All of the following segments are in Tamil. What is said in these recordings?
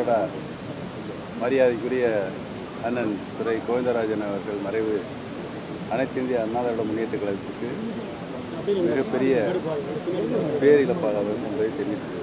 சகோதரா மரியாதைக்குரிய அண்ணன் துரை கோவிந்தராஜன் அவர்கள் மறைவு அனைத்து இந்திய அண்ணா திராவிட முன்னேற்ற கழகத்துக்கு மிகப்பெரிய பேரிழப்பாகும் என்பதை தெரிவித்துள்ளது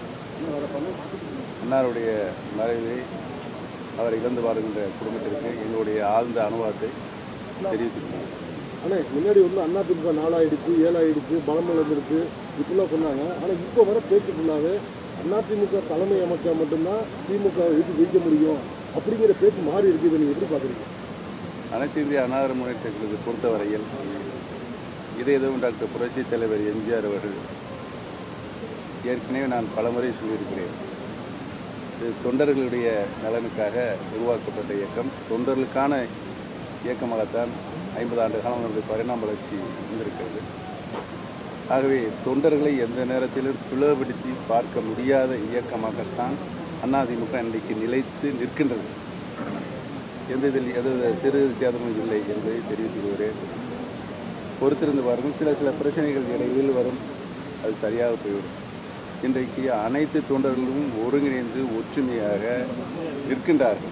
அன்னாருடைய மறைவை அவர் இழந்து வாழுகின்ற குடும்பத்திற்கு எங்களுடைய ஆழ்ந்த அனுபவத்தை தெரிவித்துள்ளோம் ஆனால் முன்னாடி வந்து அண்ணா திமுக நாலாயிடுச்சு ஏழாயிடுச்சு பலம் இழந்திருக்கு இப்படிலாம் சொன்னாங்க ஆனால் இப்போ வர பேச்சு ஃபுல்லாகவே அதிமுக தலைமை அமைச்சா மட்டும்தான் திமுக எதிர்த்து ஜெயிக்க முடியும் அப்படிங்கிற பேச்சு மாறி இருக்கு இதை நீங்கள் எப்படி பார்க்குறீங்க அனைத்து இந்திய அனாதர முன்னேற்ற கழகத்தை பொறுத்தவரையில் இதயம் டாக்டர் புரட்சி தலைவர் எம்ஜிஆர் அவர்கள் ஏற்கனவே நான் பலமுறை சொல்லியிருக்கிறேன் இது தொண்டர்களுடைய நலனுக்காக உருவாக்கப்பட்ட இயக்கம் தொண்டர்களுக்கான இயக்கமாகத்தான் ஐம்பது ஆண்டு காலம் அதனுடைய பரிணாம வளர்ச்சி இருந்திருக்கிறது ஆகவே தொண்டர்களை எந்த நேரத்திலும் பிளவுபடுத்தி பார்க்க முடியாத இயக்கமாகத்தான் அதிமுக இன்றைக்கு நிலைத்து நிற்கின்றது எந்த இதில் எது சிறு வித்தியாசமும் இல்லை என்பதை தெரிவித்துக் கொள்கிறேன் பொறுத்திருந்து பாருங்கள் சில சில பிரச்சனைகள் இடையில் வரும் அது சரியாக போய்விடும் இன்றைக்கு அனைத்து தொண்டர்களும் ஒருங்கிணைந்து ஒற்றுமையாக நிற்கின்றார்கள்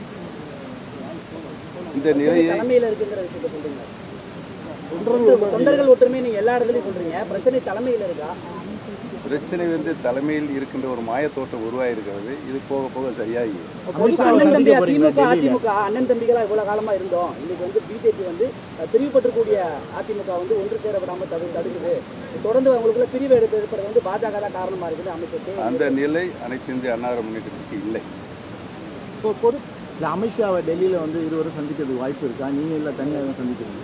இந்த நிலையை தலைமையில இருக்குங்கிற விஷயத்தை சொல்றீங்க தொண்டர்கள் ஒற்றுமை நீங்க எல்லா இடத்துலயும் சொல்றீங்க பிரச்சனை தலைமையில இருக்கா பிரச்சனை வந்து தலைமையில் இருக்கின்ற ஒரு மாயத்தோட்டம் உருவாயிருக்கிறது இது போக போக சரியாகி பொதுவா அண்ணன் தம்பி திமுக அதிமுக அண்ணன் தம்பிகளா இவ்வளவு காலமா இருந்தோம் இன்னைக்கு வந்து பிஜேபி வந்து அஹ், பிரிவுபட்டிருக்கக்கூடிய அதிமுக வந்து ஒன்று சேர விடாம தடு தடுக்குது தொடர்ந்து அவங்களுக்குள்ள பிரிவு எடுப்பு ஏற்படுறது வந்து பாஜக தான் காரணமா இருக்குது அமைச்சர் கே. அந்த நிலை அனைத்து இந்திய அன்னார முன்னேற்றத்திற்கு இல்லை இப்போ பொது இல்லை அமித்ஷாவை டெல்லியில் வந்து இருவரும் சந்திக்கிறதுக்கு வாய்ப்பு இருக்கா நீங்கள் இல்லை தனியாக சந்திக்கிறீங்க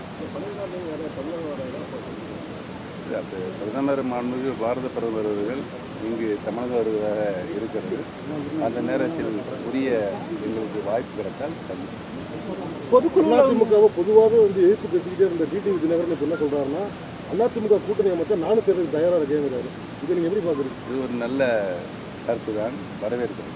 அது பிரதமர் மாண்புமிகு பாரத பிரதமர் அவர்கள் இங்கு தமிழகம் வருவதாக இருக்கிறது அந்த நேரத்தில் உரிய எங்களுக்கு வாய்ப்பு கிடைத்தால் சந்திப்போம் பொதுக்குழு அதிமுகவை பொதுவாகவே வந்து எதிர்த்து பேசிக்கிட்டே இருந்த டிடிவி தினகரன் இப்போ என்ன சொல்றாருன்னா அதிமுக கூட்டணி அமைச்சா நானும் தேர்தலுக்கு தயாராக இருக்கேங்கிறாரு இதை நீங்கள் எப்படி பார்க்குறீங்க இது ஒரு நல்ல கருத்து தான் வரவேற்கிறேன்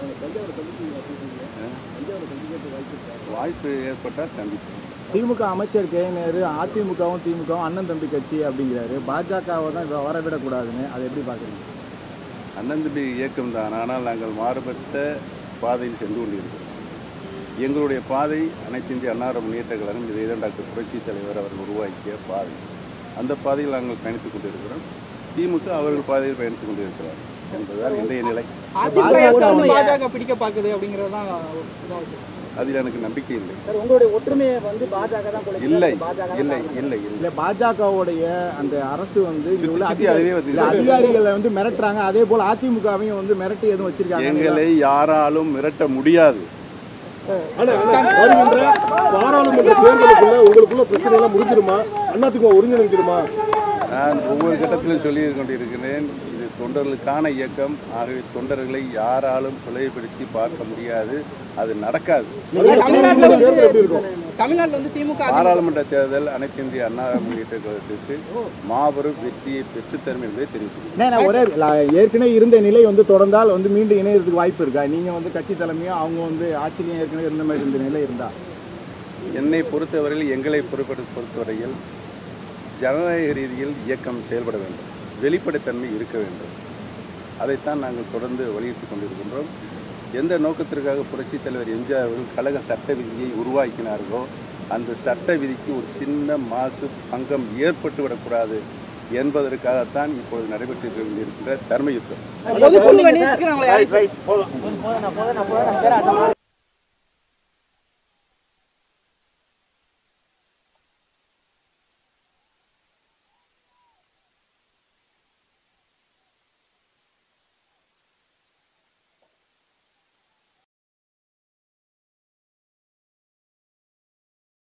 வாய்ப்பு ஏற்பட்டால் சந்திப்போம் திமுக அமைச்சர் கே நேரு அதிமுகவும் திமுகவும் அண்ணன் தம்பி கட்சி அப்படிங்கிறாரு பாஜகவை தான் இதை வரவிடக்கூடாதுன்னு அதை எப்படி பார்க்குறீங்க அண்ணன் தம்பி இயக்கம் தான் ஆனால் நாங்கள் மாறுபட்ட பாதையில் சென்று கொண்டிருக்கிறோம் எங்களுடைய பாதை அனைத்து இந்திய அன்னார முன்னேற்ற கழகம் இதை தான் டாக்டர் புரட்சி தலைவர் அவர்கள் உருவாக்கிய பாதை அந்த பாதையில் நாங்கள் பயணித்துக் கொண்டிருக்கிறோம் திமுக அவர்கள் பாதையில் பயணித்துக் கொண்டிருக்கிறார் என்பதுதான் இன்றைய நிலை பாஜக பிடிக்க பாக்குது அப்படிங்கறது தான் அதில் எனக்கு நம்பிக்கை இல்லை சார் உங்களுடைய ஒற்றுமையை வந்து பாஜக தான் குலைக்குது. இல்லை பாஜக இல்லை இல்லை இல்லை இல்லை பாஜகவுடைய அந்த அரசு வந்து இங்க உள்ள சுத்தி அதுவே வந்து இல்ல, அதிகாரிகளை வந்து மிரட்டுறாங்க அதே போல் அதிமுகவையும் வந்து மிரட்டி எதுவும் வச்சிருக்காங்க எங்களை யாராலும் மிரட்ட முடியாது ஆனா வருகின்ற பாராளுமன்ற தேர்தலுக்குள்ள உங்களுக்குள்ள பிரச்சனை எல்லாம் முடிஞ்சிருமா அதிமுக ஒருங்கிணைஞ்சிருமா நான் ஒவ்வொரு கட்டத்திலும் சொல்லி கொண்டிருக்கிறேன் இது தொண்டர்களுக்கான இயக்கம் ஆகவே தொண்டர்களை யாராலும் தொலைப்படுத்தி பார்க்க முடியாது அது நடக்காது தமிழ்நாட்டில் தேர்தல் எப்படி இருக்கும் தமிழ்நாட்டில் வந்து திமுக பாராளுமன்ற தேர்தல் அனைத்து இந்திய அண்ணா முன்னேற்ற கழகத்திற்கு மாபெரும் வெற்றியை பெற்றுத்தரும் என்பதை தெரிவித்துள்ளேன் அண்ணே, நான் ஒரே ல- ஏற்கனவே இருந்த நிலை வந்து தொடர்ந்தால் வந்து மீண்டும் இணையறதுக்கு வாய்ப்பு இருக்கா நீங்கள் வந்து கட்சி தலைமையும் அவங்க வந்து ஆட்சியிலையும் ஏற்கனவே இருந்த மாதிரி இருந்த நிலை இருந்தா என்னை பொறுத்தவரையில் எங்களை பொறுப்படு பொறுத்தவரையில் ஜனநாயக ரீதியில் இயக்கம் செயல்பட வேண்டும் வெளிப்படைத்தன்மை இருக்க வேண்டும் அதைத்தான் நாங்கள் தொடர்ந்து வலியுறுத்திக் கொண்டிருக்கின்றோம் எந்த நோக்கத்திற்காக புரட்சித் தலைவர் எம்ஜிஆர் அவர்கள் கழக சட்ட விதியை உருவாக்கினார்களோ அந்த சட்ட விதிக்கு ஒரு சின்ன மாசு பங்கம் ஏற்பட்டு விடக்கூடாது என்பதற்காகத்தான் இப்பொழுது நடைபெற்று இருக்கின்ற தர்ம யுத்தம் பொதுக்குழு நீக்குறாங்களே